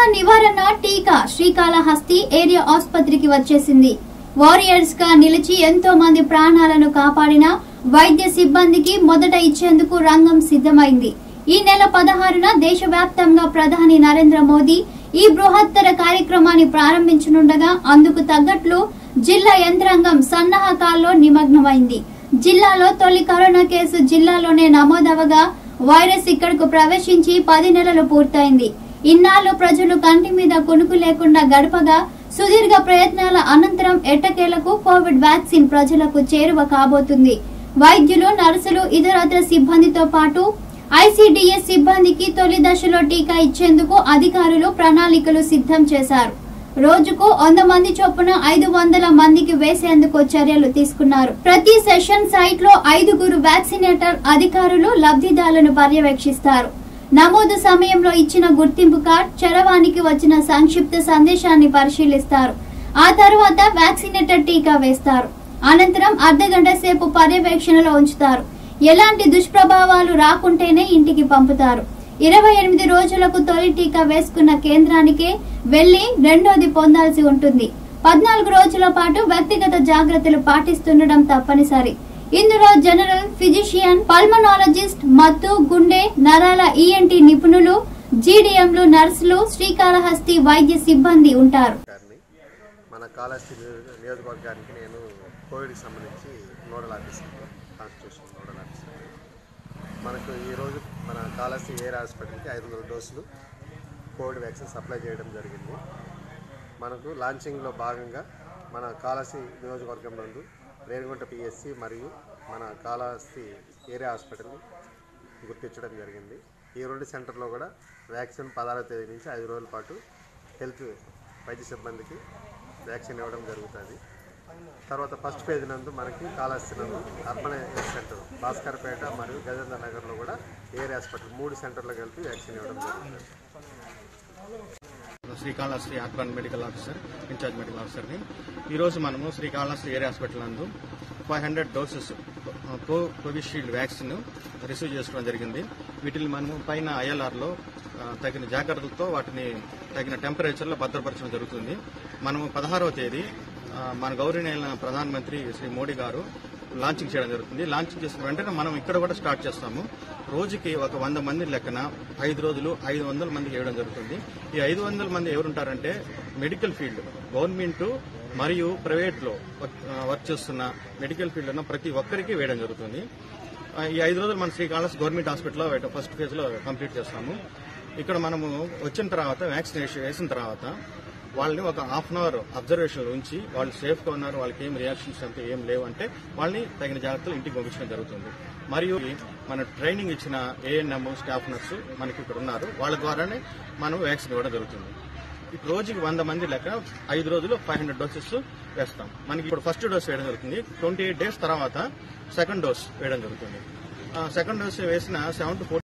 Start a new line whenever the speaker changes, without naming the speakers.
నివారణ టీకా శ్రీకాళహస్తి ఏరియా ఆసుపత్రికి వచ్చేసింది వారియర్స్ గా నిలిచి ఎంతో మంది ప్రాణాలను కాపాడిన వైద్య సిబ్బందికి మొదట ఇచ్చేందుకు రంగం సిద్ధమైంది ఈ నెల పదహారున దేశవ్యాప్తంగా ప్రధాని నరేంద్ర మోదీ ఈ బృహత్తర కార్యక్రమాన్ని ప్రారంభించనుండగా అందుకు తగ్గట్లు జిల్లా యంత్రాంగం సన్నాహకాల్లో నిమగ్నమైంది జిల్లాలో తొలి కరోనా కేసు జిల్లాలోనే నమోదవగా వైరస్ ఇక్కడకు ప్రవేశించి పది నెలలు పూర్తయింది ఇన్నాళ్లు ప్రజలు కంటి మీద కునుకు లేకుండా గడపగా సుదీర్ఘ ప్రయత్నాల అనంతరం ఎట్టకేలకు కోవిడ్ వ్యాక్సిన్ ప్రజలకు చేరువ కాబోతుంది వైద్యులు నర్సులు ఇతరత్ర సిబ్బందితో పాటు ఐసీడీఎస్ సిబ్బందికి తొలి దశలో టీకా ఇచ్చేందుకు అధికారులు ప్రణాళికలు సిద్ధం చేశారు రోజుకు వంద మంది చొప్పున ఐదు వందల మందికి వేసేందుకు చర్యలు తీసుకున్నారు ప్రతి సెషన్ సైట్ లో ఐదుగురు వ్యాక్సినేటర్ అధికారులు లబ్ధిదారులను పర్యవేక్షిస్తారు నమోదు సమయంలో ఇచ్చిన గుర్తింపు కార్డ్ చరవానికి వచ్చిన సంక్షిప్త సందేశాన్ని పరిశీలిస్తారు ఆ తర్వాత వ్యాక్సినేటర్ టీకా వేస్తారు అనంతరం అర్ధగంట సేపు పర్యవేక్షణలో ఉంచుతారు ఎలాంటి దుష్ప్రభావాలు రాకుంటేనే ఇంటికి పంపుతారు ఇరవై ఎనిమిది రోజులకు తొలి టీకా వేసుకున్న కేంద్రానికే వెళ్లి రెండోది పొందాల్సి ఉంటుంది పద్నాలుగు రోజుల పాటు వ్యక్తిగత జాగ్రత్తలు పాటిస్తుండడం తప్పనిసరి ఇందులో జనరల్ ఫిజిషియన్ పల్మనాలజిస్ట్ మత్తు గుండె నరాల ఈఎన్టీ నిపుణులు జీడీఎంలు నర్సులు శ్రీకాళహస్తి వైద్య సిబ్బంది ఉంటారు
గారిని మన కాళహస్తి నియోజక- నియోజకవర్గానికి నేను కోవిడ్కి సంబంధించి nodal officer constitution nodal officer మనకు ఈరోజు మన కాళహస్తి ఏర్ హాస్పిటల్కి ఐదు వందల డోసులు కోవిడ్ వ్యాక్సిన్ సప్లై చేయడం జరిగింది మనకు లాంచింగ్లో భాగంగా మన కాళహస్తి నియోజకవర్గం నందు రేణిగుంట పిఎస్సి మరియు మన కాళహస్తి ఏరియా హాస్పిటల్ గుర్తించడం జరిగింది ఈ రెండు సెంటర్లో కూడా వ్యాక్సిన్ పదహారవ తేదీ నుంచి ఐదు రోజుల పాటు హెల్త్ వైద్య సిబ్బందికి వ్యాక్సిన్ ఇవ్వడం జరుగుతుంది తర్వాత ఫస్ట్ ఫేజ్ నందు మనకి కాళహస్తి నందు అర్బన్ హెల్త్ సెంటర్ భాస్కర్పేట మరియు గజేంద్ర నగర్లో కూడా ఏరియా హాస్పిటల్ మూడు సెంటర్లో కలిపి వ్యాక్సిన్ ఇవ్వడం జరుగుతుంది
Srikalahasti urban medical officer in-charge medical ఆఫీసర్ని ఈరోజు మనము శ్రీకాళహస్తి ఏరియా హాస్పిటల్ నందు ఫైవ్ హండ్రెడ్ డోసెస్ కో కోవిషీల్డ్ వ్యాక్సిన్ రిసీవ్ చేసుకోవడం జరిగింది వీటిని మనము పైన ఐఎల్ఆర్లో తగిన జాగ్రత్తలతో వాటిని తగిన టెంపరేచర్లో భద్రపరచడం జరుగుతుంది మనము పదహారవ తేదీ ఆ, మన గౌరవనీయులైన ప్రధానమంత్రి శ్రీ మోడీ గారు లాంచింగ్ చేయడం జరుగుతుంది లాంచింగ్ చేసిన వెంటనే మనం ఇక్కడ కూడా స్టార్ట్ చేస్తాము రోజుకి ఒక వంద మంది లెక్కన ఐదు రోజులు ఐదు వందల మందికి వేయడం జరుగుతుంది ఈ ఐదు వందల మంది ఎవరుంటారంటే మెడికల్ ఫీల్డ్ గవర్నమెంట్ మరియు ప్రైవేట్ లో వర్క్- ఆ, వర్క్ చేస్తున్న మెడికల్ ఫీల్డ్ ఉన్న ప్రతి ఒక్కరికి వేయడం జరుగుతుంది ఆ, ఈ ఐదు రోజులు మన శ్రీకాళహస్తి గవర్నమెంట్ హాస్పిటల్లో వేయటం ఫస్ట్ ఫేజ్ లో కంప్లీట్ చేస్తాము ఇక్కడ మనము వచ్చిన తర్వాత వ్యాక్సినేషన్ వేసిన తర్వాత వాళ్ళని ఒక హాఫ్ అన్ అవర్ అబ్జర్వేషన్ ఉంచి వాళ్ళు సేఫ్ గా ఉన్నారు వాళ్ళకి ఏం రియాక్షన్స్ అంటే ఏం లేవు అంటే వాళ్ళని తగిన జాగ్రత్తలు ఇంటికి పంపించడం జరుగుతుంది మరియు మన ట్రైనింగ్ ఇచ్చిన ఏఎన్ఎం స్టాఫ్ నర్సు మనకి ఇక్కడ ఉన్నారు వాళ్ళ ద్వారానే మనం వ్యాక్సిన్ ఇవ్వడం జరుగుతుంది ఇప్పుడు రోజుకి వంద మంది లెక్క ఐదు రోజులు ఫైవ్ హండ్రెడ్ డోసెస్ వేస్తాం మనకి ఇప్పుడు ఫస్ట్ డోస్ వేయడం జరుగుతుంది ట్వంటీ ఎయిట్ డేస్ తర్వాత సెకండ్ డోస్ వేయడం జరుగుతుంది సెకండ్ డోస్ వేసిన సెవెన్ టు